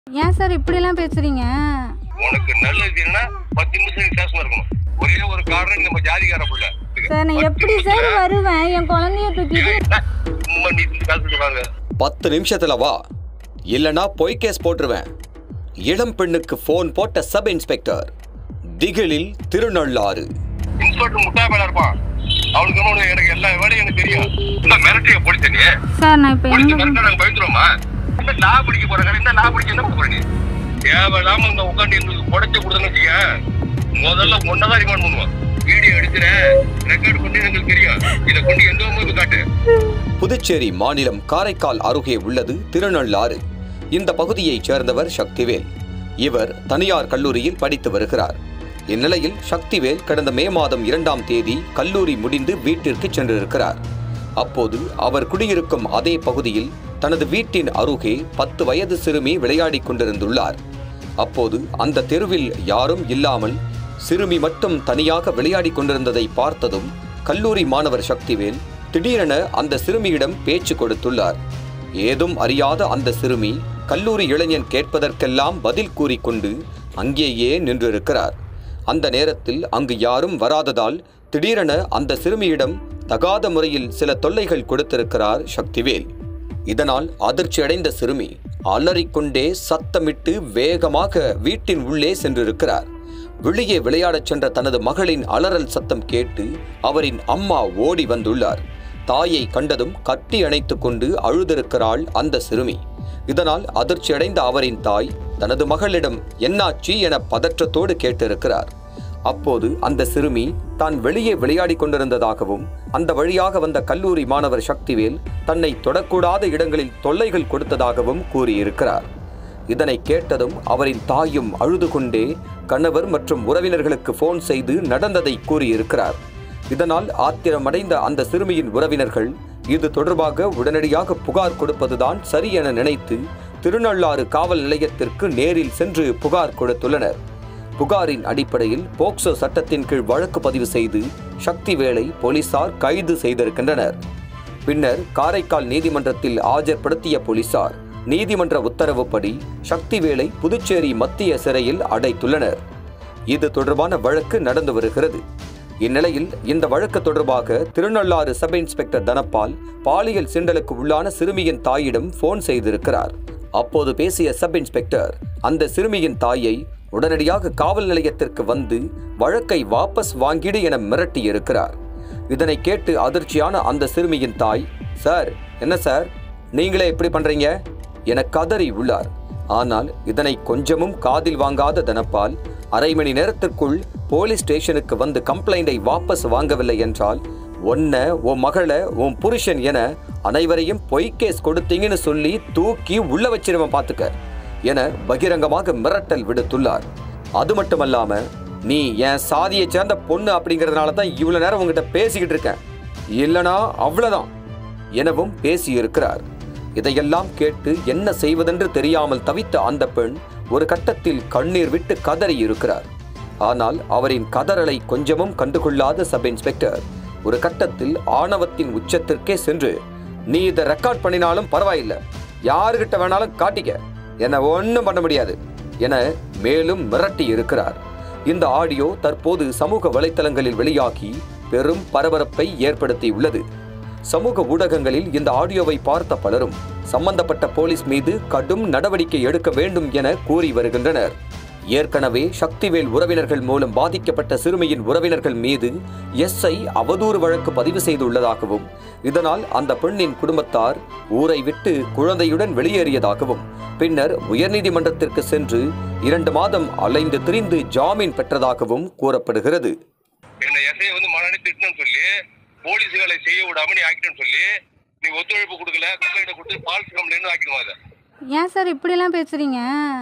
ஏன் சார் இப்படிலாம் பேசுறீங்க உனக்கு நல்லது என்னன்னா பத்து நிமிஷம் நீ ஸ்டேஷன்ல இருக்கணும் ஒரே ஒரு காரணம் நம்ம ஜாதிகார புள்ள சார் நான் எப்படி சார் வருவேன் என் குழந்தைய தூக்கிட்டு சும்மா நீ பேசிட்டு வாங்க பத்து நிமிஷத்துல வா இல்லனா பொய் கேஸ் போட்டுருவேன் இளம் பெண்ணுக்கு ஃபோன் போட்ட சப் இன்ஸ்பெக்டர் திகிலில் திருநள்ளாறு இன்ஸ்பெக்டர் முட்டா மேல இருப்பான் அவனுக்கு என்ன எனக்கு எல்லா வேலையும் எனக்கு தெரியும் என்ன மிரட்டிய போலீஸ் நீ சார் நான் இப்போ போலீஸ் எங்க மிரட்டா நாங்க பயந்துருவோமா என்ன லா பிடிக்க போறாங்க என்ன லா பிடிக்க என்ன பண்ண போற நீ தேவையில்லாம இங்க உட்காந்து எங்களுக்கு புடைச்சு கொடுத்தேன்னு வச்சுக்க முதல்ல ஒன்னதான் ரிமாண்ட் பண்ணுவோம் வீடியோ எடுக்கிற ரெக்கார்ட் பண்ணி எங்களுக்கு தெரியும் இதை கொண்டு எந்த போது காட்டு புதுச்சேரி மாநிலம் காரைக்கால் அருகே உள்ளது திருநள்ளாறு இந்த பகுதியைச் சேர்ந்தவர் சக்திவேல் இவர் தனியார் கல்லூரியில் படித்து வருகிறார் இந்நிலையில் சக்திவேல் கடந்த மே மாதம் இரண்டாம் தேதி கல்லூரி முடிந்து வீட்டிற்கு சென்றிருக்கிறார் அப்போது அவர் குடியிருக்கும் அதே பகுதியில் தனது வீட்டின் அருகே பத்து வயது சிறுமி விளையாடிக் கொண்டிருந்துள்ளார் அப்போது அந்த தெருவில் யாரும் இல்லாமல் சிறுமி மட்டும் தனியாக விளையாடிக் கொண்டிருந்ததை பார்த்ததும் கல்லூரி மாணவர் சக்திவேல் திடீரென அந்த சிறுமியிடம் பேச்சு கொடுத்துள்ளார் ஏதும் அறியாத அந்த சிறுமி கல்லூரி இளைஞன் கேட்பதற்கெல்லாம் பதில் கூறிக்கொண்டு அங்கேயே நின்றிருக்கிறார் அந்த நேரத்தில் அங்கு யாரும் வராததால் திடீரென அந்த சிறுமியிடம் தகாத முறையில் சில தொல்லைகள் கொடுத்திருக்கிறார் சக்திவேல் இதனால் அதிர்ச்சியடைந்த சிறுமி அலறிக்கொண்டே சத்தமிட்டு வேகமாக வீட்டின் உள்ளே சென்றிருக்கிறார் வெளியே விளையாடச் சென்ற தனது மகளின் அலறல் சத்தம் கேட்டு அவரின் அம்மா ஓடி வந்துள்ளார் தாயை கண்டதும் கட்டி அணைத்துக் கொண்டு அழுதிருக்கிறாள் அந்த சிறுமி இதனால் அதிர்ச்சியடைந்த அவரின் தாய் தனது மகளிடம் என்னாச்சு என பதற்றத்தோடு கேட்டிருக்கிறார் அப்போது அந்த சிறுமி தான் வெளியே விளையாடிக் கொண்டிருந்ததாகவும் அந்த வழியாக வந்த கல்லூரி மாணவர் சக்திவேல் தன்னை தொடக்கூடாத இடங்களில் தொல்லைகள் கொடுத்ததாகவும் கூறியிருக்கிறார் இதனை கேட்டதும் அவரின் தாயும் அழுது கொண்டே கணவர் மற்றும் உறவினர்களுக்கு ஃபோன் செய்து நடந்ததை கூறியிருக்கிறார் இதனால் ஆத்திரமடைந்த அந்த சிறுமியின் உறவினர்கள் இது தொடர்பாக உடனடியாக புகார் கொடுப்பதுதான் சரி என நினைத்து திருநள்ளாறு காவல் நிலையத்திற்கு நேரில் சென்று புகார் கொடுத்துள்ளனர் புகாரின் அடிப்படையில் போக்சோ சட்டத்தின் கீழ் வழக்கு பதிவு செய்து சக்திவேலை போலீசார் கைது செய்திருக்கின்றனர் பின்னர் காரைக்கால் நீதிமன்றத்தில் ஆஜர்படுத்திய போலீசார் நீதிமன்ற உத்தரவுப்படி சக்திவேலை புதுச்சேரி மத்திய சிறையில் அடைத்துள்ளனர் இது தொடர்பான வழக்கு நடந்து வருகிறது இந்நிலையில் இந்த வழக்கு தொடர்பாக திருநள்ளாறு சப் இன்ஸ்பெக்டர் தனபால் பாலியல் சிண்டலுக்கு உள்ளான சிறுமியின் தாயிடம் போன் செய்திருக்கிறார் அப்போது பேசிய சப் இன்ஸ்பெக்டர் அந்த சிறுமியின் தாயை உடனடியாக காவல் நிலையத்திற்கு வந்து வழக்கை வாபஸ் வாங்கிடு என மிரட்டியிருக்கிறார் இதனை கேட்டு அதிர்ச்சியான அந்த சிறுமியின் தாய் சார் என்ன சார் நீங்களே இப்படி பண்றீங்க என கதறி உள்ளார் ஆனால் இதனை கொஞ்சமும் காதில் வாங்காத தனபால் அரை மணி நேரத்திற்குள் போலீஸ் ஸ்டேஷனுக்கு வந்து கம்ப்ளைண்டை வாபஸ் வாங்கவில்லை என்றால் ஒன்ன உன் மகளை உன் புருஷன் என அனைவரையும் பொய் கேஸ் கொடுத்தீங்கன்னு சொல்லி தூக்கி உள்ள வச்சிருவன் பார்த்துக்க என பகிரங்கமாக மிரட்டல் விடுத்துள்ளார் அது மட்டுமல்லாம நீ என் சாதியை சேர்ந்த பொண்ணு அப்படிங்கறதுனால தான் இவ்வளவு நேரம் உங்ககிட்ட பேசிக்கிட்டு இருக்கேன் இல்லனா அவ்வளவுதான் எனவும் பேசியிருக்கிறார் இதையெல்லாம் கேட்டு என்ன செய்வதென்று தெரியாமல் தவித்த அந்த பெண் ஒரு கட்டத்தில் கண்ணீர் விட்டு கதறி இருக்கிறார் ஆனால் அவரின் கதறலை கொஞ்சமும் கண்டுகொள்ளாத சப் இன்ஸ்பெக்டர் ஒரு கட்டத்தில் ஆணவத்தின் உச்சத்திற்கே சென்று நீ இதை ரெக்கார்ட் பண்ணினாலும் பரவாயில்லை யாருகிட்ட வேணாலும் காட்டிக்க என்ன ஒன்றும் பண்ண முடியாது என மேலும் மிரட்டி இருக்கிறார் இந்த ஆடியோ தற்போது சமூக வலைத்தளங்களில் வெளியாகி பெரும் பரபரப்பை ஏற்படுத்தியுள்ளது சமூக ஊடகங்களில் இந்த ஆடியோவை பார்த்த பலரும் சம்பந்தப்பட்ட போலீஸ் மீது கடும் நடவடிக்கை எடுக்க வேண்டும் என கூறி வருகின்றனர் ஏற்கனவே சக்திவேல் உறவினர்கள் மூலம் பாதிக்கப்பட்ட சிறுமியின் உறவினர்கள் மீது எஸ்ஐ அவதூறு வழக்கு பதிவு செய்துள்ளதாகவும் இதனால் அந்த பெண்ணின் குடும்பத்தார் ஊரை விட்டு குழந்தையுடன் வெளியேறியதாகவும் பின்னர் உயர்நீதிமன்றத்திற்கு சென்று இரண்டு மாதம் அலைந்து திரிந்து ஜாமீன் பெற்றதாகவும் கூறப்படுகிறது என்னை எஸ்ஐ வந்து மனநி திட்டணும்னு சொல்லி போலீஸ் வேலை செய்ய விடாம நீ ஆக்கிட்டேன்னு சொல்லி நீ ஒத்துழைப்பு கொடுக்கல கம்ப்ளைண்ட் கொடுத்து ஃபால்ஸ் கம்ப்ளைண்ட் ஆக்கிடுவாங்க அதை ஏன் சார் இப்படிலாம் பேசுறீங்க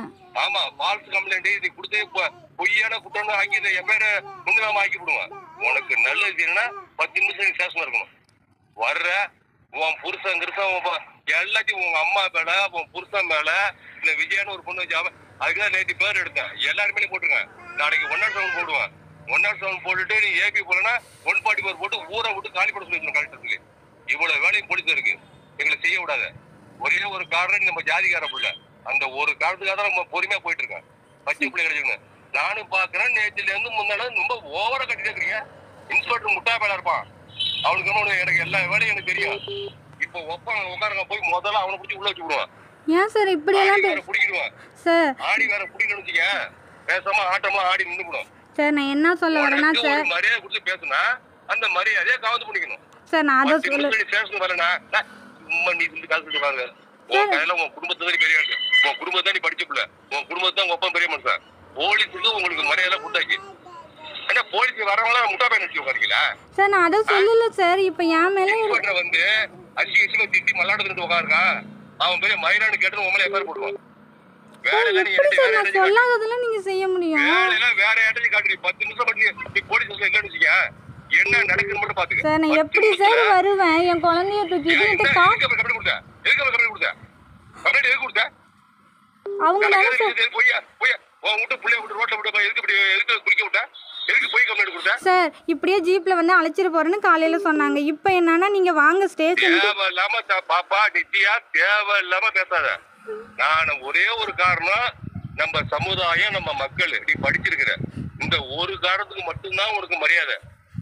ஆமா ஃபால்ஸ் கம்ப்ளைண்ட் இது கொடுத்து பொ- பொய்யான குற்றம் ஆக்கி இதை என் பேரை முன்னிலாம ஆக்கி விடுவேன் உனக்கு நல்லது என்னன்னா பத்து நிமிஷம் நீ ஸ்டேஷன்ல இருக்கணும் வர்ற உன் புருஷன் கிருஷன் உன் ப- எல்லாத்தையும் உங்க அம்மா மேல உன் புருஷன் மேல இந்த விஜயான்னு ஒரு பொண்ணு வச்சு அவன் அதுக்கு தான் நேற்று பேர் எடுத்தேன் எல்லாருமே போட்டுருங்க நாளைக்கு ஒன் நாட் செவன் போடுவேன் ஒன் நாட் செவன் போட்டுட்டு நீ ஏபி போலனா ஒன் ஃபார்ட்டி ஃபோர் போட்டு ஊரை விட்டு காலி பண்ண சொல்லி கலெக்டருக்கு இவ்வளவு வேலையும் போலீஸ் இருக்கு எங்களை செய்ய விடாத ஒரே ஒரு காரணம் நம்ம ஜாதிகார புள்ள அந்த ஒரு காலத்துக்காக தான் நம்ம பொறுமையா போயிட்டு இருக்கேன் பச்சை பிள்ளை கிடைச்சுக்கணும் நானும் பாக்குறேன் நேற்றுல இருந்து முன்னால ரொம்ப ஓவரா கட்டிட்டு இருக்கிறீங்க இன்ஸ்பெக்டர் முட்டா பேலா இருப்பான் அவனுக்கு என்ன ஒண்ணு, எனக்கு எல்லா வேலையும் எனக்கு தெரியும் இப்போ ஒப்ப உட்காருங்க போய் முதல்ல அவனை பிடிச்சி உள்ள வச்சு விடுவான் ஏன் சார் இப்படியெல்லாம் ஆடி பே வேற பிடிக்கிடுவான் சார் ஆடி வேற பிடிக்கணும்னு வச்சுக்க பேசாம ஆட்டமா ஆடி நின்னுக்கணும் சார் நான் என்ன சொல்ல வரேன்னா உனக்கு சார் ஒரு மரியாதை கொடுத்து பேசுனா அந்த மரியாதையை காவந்து பண்ணிக்கணும் சார் நான் அதை பத்து சொல்ல நிமிஷம் நீ ஸ்டேஷனுக்கு வரலனா நான் சும்மா நீ இந்த காசு சொல்லிட்டு வாங்க உன் கையில உன் குடும்பத்தை தான் நீ பெரிய ஆளு. உன் குடும்பத்தை நீ படிச்ச பிள்ளை உன் குடும்பத்தை தான் உங்க அப்பா பெரிய மனுஷன் போலீஸுக்கு உங்களுக்கு மரியாதை கொடுத்தாச்சு ஏன்னா போலீஸ் வரவங்கள முட்டா பையன் வச்சு உட்காருங்களா சார் நான் அதை சொல்லல சார் இப்போ என் மேலே இன்ஸ்பெக்டர் வந்து அசி அசிமா திட்டி மல்லாடுறது உட்காருக்கான் அவன் பெரிய மயிலான்னு கேட்டு உங்களை எஃப்ஐஆர் போடுவான் வேற சார் எல்லாம் நீ எப்படி சார் வேற நான் எல்லாம் சொல்லாததெல்லாம் நீங்கள் செய்ய முடியும் வேலையெல்லாம் வேற இடத்துல காட்டுறீ பத்து நிமிஷம் பண்ணி நீ போலீஸ் ஸ்டேஷன்ல இல்லைன்னு வச்சுக்க என்ன நடக்குன்னு மட்டும் பாத்துக்க சார் நான் பத்து எப்படி நிமிஷத்துல சார் வருவேன் என் குழந்தைய தூக்கிட்டு ஏன் என்கிட்ட என்ன- கா எதுக்கு அப்ப கம்ப்ளைண்ட் கொடுத்த? எதுக்கு அப்ப கம்ப்ளைண்ட் கொடுத்த? கம்ப்ளைண்ட் எதுக்கு கொடுத்த? அவங்க தானே எனக்கு சார் எதுக்கு இது பொய்யா? பொய்யா? உன் வீட்டு புள்ளைய விட்டு ரோட்ல விட்டு போய் எதுக்கு இப்படி எதுக்கு குடிக்க விட்ட? எதுக்கு பொய் கம்ப்ளைண்ட் கொடுத்த? சார் இப்படியே ஜீப்பில் வந்து அழைச்சிட்டு போகிறேன்னு காலையில் சொன்னாங்க இப்போ என்னன்னா நீங்கள் வாங்க ஸ்டேஷனுக்கு தேவையில்லாம த- பாப்பா நித்யா தேவையில்லாம பேசாத நான் ஒரே ஒரு காரணம் நம்ம சமுதாயம் நம்ம மக்கள் நீ படிச்சிருக்கிற இந்த ஒரு காரணத்துக்கு மட்டும்தான் உனக்கு மரியாதை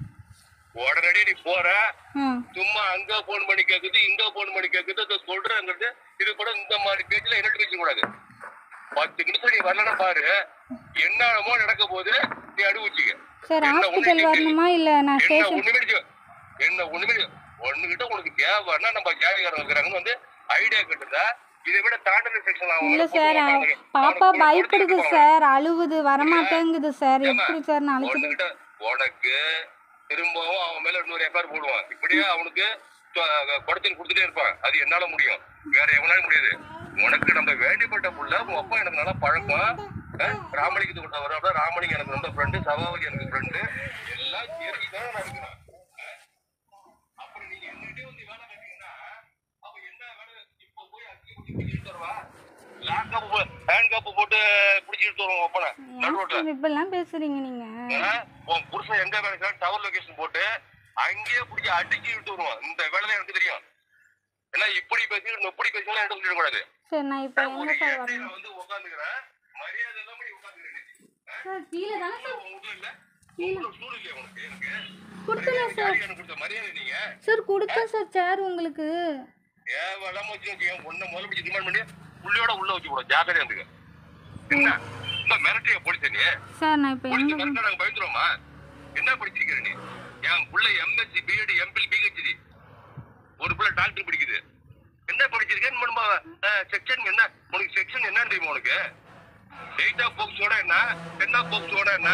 உடனடி நீ போற ம் சும்மா அங்க போன் பண்ணி கேக்குது இங்க போன் பண்ணி கேக்குது இதை சொல்றேங்கிறது இது கூட இந்த மாதிரி பேச்சுல என்ன பேச கூடாது பத்து நிமிஷம் நீ வரலன்னா பாரு என்னமோ நடக்க போது நீ அனுபவிச்சுக்க சார் என்ன ஹாஸ்பிட்டல் ஒண்ணு வரணுமா இல்லை நான் என்ன ஸ்டேஷன் ஒண்ணுமே இல்ல. என்ன ஒண்ணுமே இல்ல. ஒண்ணுகிட்ட உனக்கு தேவைன்னா நம்ம ஜாதிகாரங்க இருக்கிறாங்கன்னு வந்து ஐடியா கட்டுதா இதை விட தாண்டன செக்ஷன் இல்லை சார் பாப்பா பயப்படுது சார் அழுவுது வரமாட்டேங்குது சார் எப்படி சார் நான் அழைச்சிட்டு உனக்கிட்ட உனக்கு திரும்பவும் அவன் மேல இன்னொரு எஃப்ஐஆர் போடுவான் இப்படியே அவனுக்கு குடத்தில் கொடுத்துட்டே இருப்பான் அது என்னால முடியும் வேற எவனால முடியாது உனக்கு நம்ம வேண்டிப்பட்ட புள்ள உன் அப்பா எனக்கு நல்லா பழக்கம் அஹ், ராமலிங்கத்து கொண்ட வர ராமலிங்க எனக்கு ரொம்ப ஃப்ரெண்டு சபாவதி எனக்கு ஃப்ரெண்டு எல்லாம் தெரிஞ்சு தானே நான் இருக்கிறேன் அஹ், அப்புறம் நீங்க என்கிட்டே வந்து வேலை கட்டீங்கன்னா அப்ப என்ன வேலை இப்போ போய் அக்கி பிடிச்சி பிடிச்சிட்டு வருவா லேப்டாப் ஹேண்ட் கப் போட்டு பிடிச்சிட்டு வருவோம் ஒப்பனை நடு ரோட்ல சார் இப்படிலாம் பேசுறீங்க நீங்கள் ஆ? உன் புருஷன் எங்க வேலை செய்யறான் டவர் லொகேஷன் போட்டு அங்கேயே பிடிச்சி அடிச்சு விட்டு வருவான் இந்த வேலை எனக்கு தெரியும் ஏன்னா இப்படி பேசி இப்படி பேசினா எனக்கு சொல்லிடக்கூடாது சார் நான் இப்போ ஒரு எங்கே சார் ஏட்டையில வரணும் வந்து உட்காந்துக்கிறேன் மரியாதை இல்லாம நீ உட்காந்துக்கிறேன் சார் கீழே தானே சார் உன் வீட்டுல இல்ல உன் வீட்டுல ஸ்டூல் இல்லையா உனக்கு எனக்கு கொடுத்தல மரியாதை யாருக்கு எனக்கு கொடுத்த மரியாதை நீங்க சார் கொடுத்தேன் சார் சேர் உங்களுக்கு தேவையில்லாம வச்சு வச்சுக்கேன் ஒன்ன முதல்ல பிடிச்சி டிமாண்ட் பண்ணி புள்ளியோட உள்ள வச்சு கூட ஜாக்கிரதையா இருந்துக்க என்ன இப்ப மிரட்டிய போலீஸ் நீ சார் நான் இப்போ படிச்சு எங்கே மிரட்டா நாங்க பயந்துருவோமா என்ன படிச்சிருக்கிற நீ என் புள்ள எம்எஸ்சி பிஎட் எம்பில் பிஹெச்டி ஒரு புள்ள டாக்டர் படிக்குது என்ன படிச்சிருக்கேன் செக்ஷன் என்ன உனக்கு செக்ஷன் என்னன்னு தெரியுமா உனக்கு எயிட் ஆஃப் போக்ஸோட என்ன டென் ஆஃப் போக்ஸோட என்ன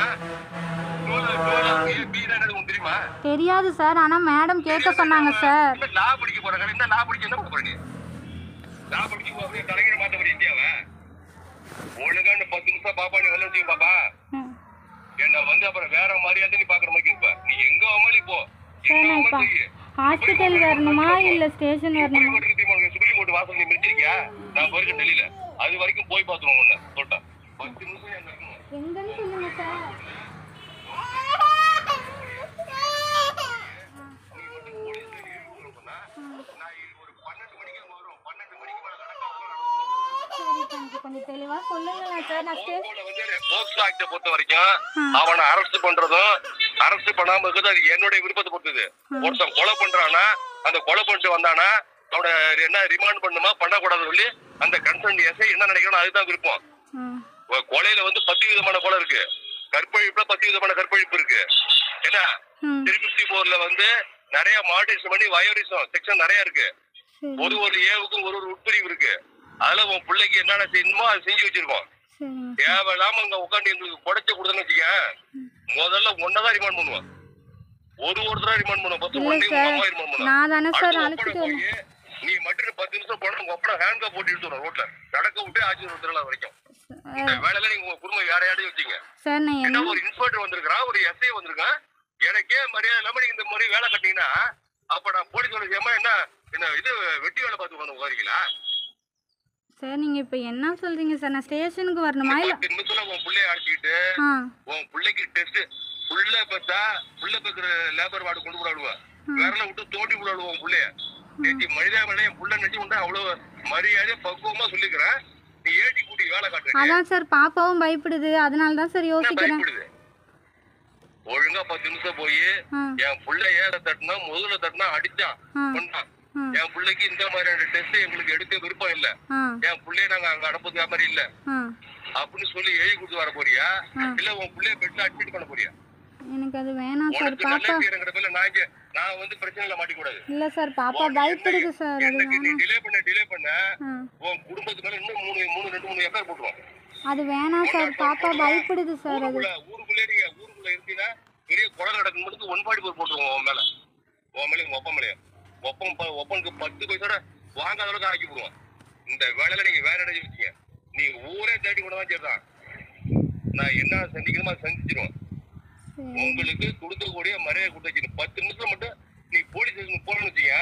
உனக்கு தெரியுமா தெரியாது சார் ஆனால் மேடம் கேட்க சொன்னாங்க சார் என்ன லா படிக்க போறாங்க என்ன லா படிக்க என்ன பண்ண போற நீ லா படிக்க போ அப்படியே தலைகிற மாத்த போற இந்தியாவை ஒழுங்கா இந்த பத்து நிமிஷம் பாப்பா நீ வந்து வச்சுக்க பாப்பா ம். என்ன வந்து அப்புறம் வேற மாதிரியாவது நீ பாக்குற மாதிரி இருப்ப நீ எங்க வேணாலும் இப்போ சார் எங்க நான் இப்போ வேணாலும் செய்யு. ஹாஸ்பிட்டல் வரணுமா இல்லை ஸ்டேஷன் வரணுமா சுப்ரீம் கோர்ட் இருக்கு உனக்கு சுப்ரீம் கோர்ட் வாசல் நீ மிரிச்சிருக்கியா நான் போயிருக்கேன் டெல்லியில அது வரைக்கும் போய் பாத்துருவோம் உன்ன சொல்லிட்டேன் பத்து நிமிஷம் அங்க இருக்கணும் எங்கன்னு சொல்லுங்க சார் நீ மட்டும் போலீஸ்ல இருக்கணும்னு சொன்னா நான் இது ஒரு பன்னெண்டு மணிக்கு அங்க வரும் பன்னெண்டு மணிக்கு மேல நடக்காம சரி கொஞ்சம் கொஞ்சம் தெளிவாக சொல்லுங்களேன் சார் நான் ஸ்டே போல வந்து போக்சோ ஆக்ட பொறுத்த வரைக்கும் அவனை அரெஸ்ட் பண்றதும் அரெஸ்ட் பண்ணாம இருக்கிறது அது என்னுடைய விருப்பத்தை பொறுத்தது ஒருத்தன் கொலை பண்றானா அந்த கொலை பண்ணிட்டு வந்தானா அவனை என்ன ரிமாண்ட் பண்ணுமா பண்ணக்கூடாதுன்னு சொல்லி அந்த கன்சர்ன் எஸ்ஐ என்ன நினைக்கிறானோ அதுதான் விருப்பம் ம் ஒரு கொலையில வந்து பத்து விதமான கொலை இருக்கு கற்பழிப்புல பத்து விதமான கற்பழிப்பு இருக்கு என்ன ம் த்ரீ பிப்டி போர்ல வந்து நிறைய மாடேஷன் பண்ணி வயோரிசம் செக்ஷன் நிறைய இருக்கு சரி ஒரு ஒரு ஏவுக்கும் ஒரு ஒரு உட்பிரிவு இருக்கு அதுல உன் பிள்ளைக்கு என்னென்ன செய்யணுமோ அதை செஞ்சு வச்சிருக்கோம் சரிங்க தேவையில்லாம இங்க உட்காந்து எங்களுக்கு குடைச்ச கொடுத்தேன்னு வச்சுக்க முதல்ல ஒன்னதான் ரிமாண்ட் பண்ணுவோம் ஒரு ஒருத்தரா ரிமாண்ட் பண்ணுவோம் பத்து இல்லை ஒண்ணு உங்க சார் அம்மா ரிமாண்ட் பண்ணுவோம் நான் தானே சார் அடுத்து அழைச்சிட்டு ஒப்பனை வரேன் போய் நீ மட்டும் பத்து நிமிஷம் போனா உங்க ஒப்பனை ஹேண்ட் கப் போட்டு எடுத்து வரும் ரோட்ல நடக்க விட்டு ஆச்சு திருவிழா வரைக்கும் இந்த வேலையில நீங்க உங்க குடும்பம் வேற யாரையும் வச்சீங்க சார் நான் என்ன என்ன ஒரு இன்ஸ்பெக்டர் வந்திருக்கான் ஒரு எஸ்ஐ வந்திருக்கான் எனக்கே மரியாதை இல்லாம நீங்க இந்த மாதிரி வேலை கட்டீங்கன்னா அப்ப நான் போலீஸ் வேலை செய்யாம என்ன என்ன இது வெட்டி வேலை பார்த்து வந்து உட்காரிங்களா சார் நீங்கள் இப்போ என்ன சொல்கிறீங்க சார் நான் ஸ்டேஷனுக்கு வரணுமா இல்லை பத்து நிமிஷத்துல உன் பிள்ளைய அழைச்சிக்கிட்டு ஆ உன் பிள்ளைக்கு டெஸ்ட் புள்ள பார்த்தா புள்ள பார்க்குற லேபர் வார்டு கொண்டு விடாடுவா விரல விட்டு தோண்டி விடாடுவோம் உன் பிள்ளைய நேற்று மனிதா மேலே என் புள்ள நினைச்சு உண்டா அவ்வளவு மரியாதை பக்குவமா சொல்லிக்கிறேன் நீ ஏடி கூட்டி வேலை காட்டுறீங்க அதான் சார் பாப்பாவும் பயப்படுது அதனால தான் சார் என்ன யோசிக்கிறேன் பயப்படுது ஒழுங்கா பத்து நிமிஷம் போய் ஆ என் புள்ள ஏற தட்டினா முதல்ல தட்டினா அடிச்சான் ஆ. கொண்டான் ஆ என் பிள்ளைக்கு இந்த மாதிரியான டெஸ்ட் எங்களுக்கு எடுக்க விருப்பம் இல்ல ஆ என் பிள்ளைய நாங்க அங்க அனுப்புறது மாதிரி இல்ல ஆ அப்படின்னு சொல்லி எழுதி கொடுத்து வர போறியா ஆ. இல்ல உன் பிள்ளைய பெற்று அட்மிட் பண்ண போறியா எனக்கு அது வேணாம் சார் உனக்கு நல்ல பாப்பா பேருங்கிற பேர்ல நான் இங்க நான் வந்து பிரச்சனையில மாட்டிக்க கூடாது இல்லை சார் பாப்பா பயப்படுது சார் அது எனக்கு நீ வேணாம் டிலே பண்ண டிலே பண்ண ஆ உன் குடும்பத்து மேல இன்னும் மூணு மூணு ரெண்டு மூணு எஃப்ஐஆர் போட்டுருவோம் அது வேணாம் சார் பாப்பா பயப்படுது சார் அது ஊருக்குள்ள ஊருக்குள்ளே நீங்க ஊருக்குள்ள இருந்தீங்கன்னா பெரிய கொலை நடக்கும் மட்டும் ஒன் பாடி போர் போட்டுருவோம் உன் மேல உன் மேலே உங்க ஒப்பம் மேலே ஒப்பம் ப- ஒப்பனுக்கு பத்து பைசோட வாங்காத அளவுக்கு ஆக்கி போடுவோம் இந்த வேலையில நீங்க வேற இடம் வச்சீங்க நீ ஊரே தேடி கூட தான் சரிதான் நான் என்ன சந்திக்கணுமோ அதை சந்திச்சிருவேன் சரி உங்களுக்கு கொடுக்கக்கூடிய மரியாதை கொடுத்து வச்சிருக்கேன் பத்து நிமிஷம் மட்டும் நீ போலீஸ் ஸ்டேஷன் போகணும்னு வச்சீங்க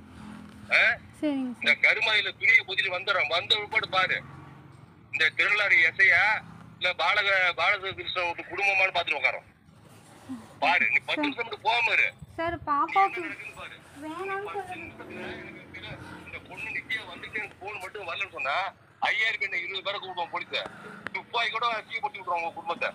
ஆ? சரிங்க இந்த கருமாதியில துணியை புதிச்சு வந்துடுறோம் வந்த விழுப்பாடு பாரு இந்த திருநள்ளாறு எசையா இல்ல பாலக பாலகிருஷ்ணன் வீட்டு குடும்பமானு பாத்துட்டு உட்காரோம் பாரு நீ பத்து நிமிஷம் மட்டும் போகாம இரு சார் பாப்பாவுக்கு இருக்குன்னு பாரு வேணாம்னு பத்து நிமிஷத்துல எனக்கு தெரியல, இந்த பொண்ணு நிச்சய வந்துட்டு எனக்கு போன் மட்டும் வரலன்னு சொன்னா ஐயாயிரம் என்ன இருபது பேரை கூப்பிடுவோம் போலீஸ துப்பாக்கி கூட சீப்படுத்தி விட்டுருவோம் உங்க குடும்பத்தை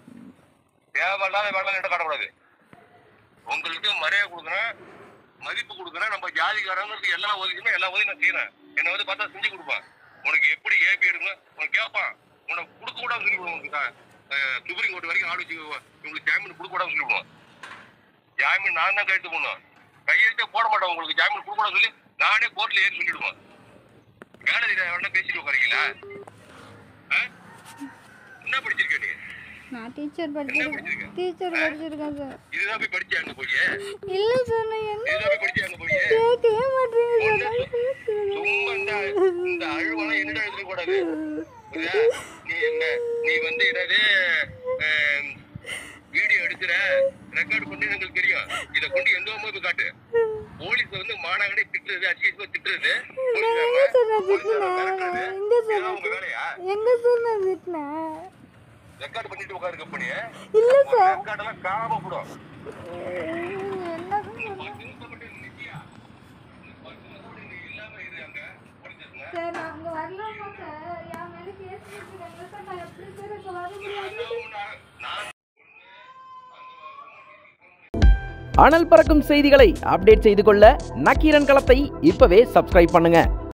தேவையில்லாத வேலை இடம் காட்டக்கூடாது உங்களுக்கு மரியாதை கொடுக்குறேன் மதிப்பு கொடுக்குறேன் நம்ம ஜாதிக்காரங்களுக்கு எல்லா உதவியுமே எல்லா உதவியும் நான் செய்யறேன் என்னை வந்து பார்த்தா செஞ்சு கொடுப்பேன் உனக்கு எப்படி ஏபி எடுங்க உனக்கு கேட்பான் உனக்கு கொடுக்க கூடாதுன்னு சொல்லி விடுவோம் உனக்கு சுப்ரீம் கோர்ட் வரைக்கும் ஆலோசி உங்களுக்கு ஜாமீன் கொடுக்க கூடாதுன்னு சொல்லி விடுவோம் ஜாமீன் நான் தான் கையெழுத்து போடணும் கையெழுத்தே போட மாட்டேன் உங்களுக்கு ஜாமீன் கொடுக்க கூடாதுன்னு சொல்லி நானே கோர்ட்ல ஏறி சொல்லிடுவேன் வேலை தெரியாத உடனே பேசிட்டு உட்காரீங்களா ஆ? என்ன படிச்சிருக்க நீ நான் டீச்சர் படிச்சிருக்கேன் டீச்சர் படிச்சிருக்கேன் சார் இதுதான் போய் படிச்சே அங்க போய் இல்லை சார் நான் என்ன இதுதான் போய் படிச்சே அங்க போய் கேட்கவே மாட்டேங்க சார் சும்மா இந்த இந்த அழுவெல்லாம் என்னடா எழுத கூடாது புரியுதா? நீ என்ன நீ வந்து என்னது வீடியோ எடுக்கிற ரெக்கார்ட் பண்ணி எங்களுக்கு தெரியும் இத கொண்டு எந்த போய் காட்டு போலீஸ் வந்து மாநாகனே திட்டுறது அசிங்கமா திட்டுறது எங்க சார் நான் திட்டினேன் எங்க சார் இதுதான் உங்க வேலையா எங்க சார் நான் திட்டினேன் ரெக்கார்ட் பண்ணிட்டு உட்காரு கம்பெனி இல்லை சார் ரெக்கார்ட் எல்லாம் காணாம போடும் என்ன சார் பத்து நிமிஷம் மட்டும் நிக்கியா பத்து நிமிஷம் மட்டும் நீ இல்லாம இரு அங்க போலீஸ் சார் நான் அங்கே வரலாமா சார் என் மேலே கேஸ் வச்சுருக்காங்க சார் நான் எப்படி சார் அங்கே வர முடியாது நான் அனல் பறக்கும் செய்திகளை அப்டேட் செய்து கொள்ள நக்கீரன் களத்தை இப்பவே சப்ஸ்கிரைப் பண்ணுங்க